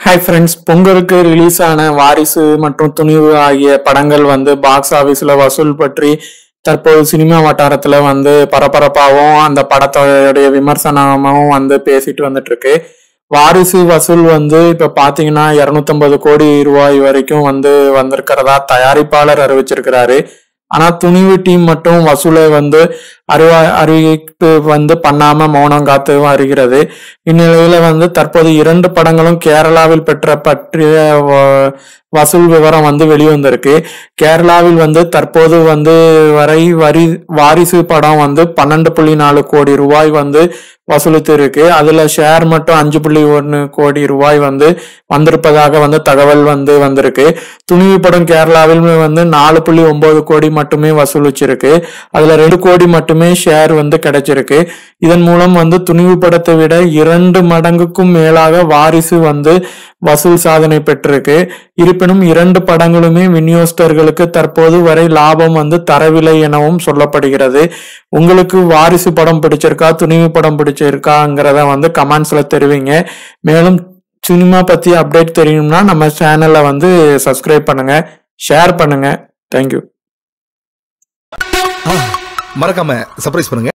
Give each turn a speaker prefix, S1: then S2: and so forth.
S1: hi friends பொங்கலுக்கு release ஆன வாரிசு மற்றும் துணிவு ஆகிய படங்கள் வந்து பாக்ஸ் ஆபீஸ்ல வசூல் பற்றி தற்போது சினிமா வட்டாரத்துல வந்து பரபரப்பாகவும் அந்த படத்தோடைய விமர்சனமும் வந்து பேசிட்டு வந்துட்டு இருக்கு வாரிசு வசூல் வந்து இப்ப பாத்தீங்கன்னா 250 கோடி ரூபாய் வரைக்கும் வந்து வந்திருக்கிறதா தயாரிப்பாளர் அறிவிச்சிருக்கிறாரு ஆனா துணிவு டீம் மட்டும் வசூலை வந்து அறிவா அறிவிப்பு வந்து பண்ணாம மௌனம் காத்து வருகிறது இந்நிலையில வந்து தற்போது இரண்டு படங்களும் கேரளாவில் பெற்ற பற்றிய வ- வசூல் விவரம் வந்து வெளிவந்திருக்கு கேரளாவில் வந்து தற்போது வந்து வரை வரி வாரிசு படம் வந்து பன்னெண்டு புள்ளி நாலு கோடி ரூபாய் வந்து வசூலித்து இருக்கு அதுல ஷேர் மட்டும் அஞ்சு புள்ளி ஒன்னு கோடி ரூபாய் வந்து வந்திருப்பதாக வந்து தகவல் வந்து வந்திருக்கு துணிவு படம் கேரளாவில் வந்து நாலு புள்ளி ஒன்பது கோடி மட்டுமே வசூலிச்சிருக்கு அதுல ரெண்டு கோடி மட்டுமே ஷேர் வந்து கிடைச்சிருக்கு இதன் மூலம் வந்து துணிவு படத்தை விட இரண்டு மடங்குக்கும் மேலாக வாரிசு வந்து வசூல் சாதனை பெற்றிருக்கு இருப்பினும் இரண்டு படங்களுமே விநியோகஸ்தர்களுக்கு தற்போது வரை லாபம் வந்து தரவில்லை எனவும் சொல்லப்படுகிறது உங்களுக்கு வாரிசு படம் பிடிச்சிருக்கா துணிவு படம் பிடிச்சிருக்காங்கிறத வந்து கமெண்ட்ஸ்ல தெரிவிங்க மேலும் சினிமா பத்தி அப்டேட் தெரியணும்னா நம்ம சேனலை வந்து சப்ஸ்கிரைப் பண்ணுங்க ஷேர் பண்ணுங்க தேங்க்யூ
S2: மறக்காம சர்ப்ரைஸ் பண்ணுங்க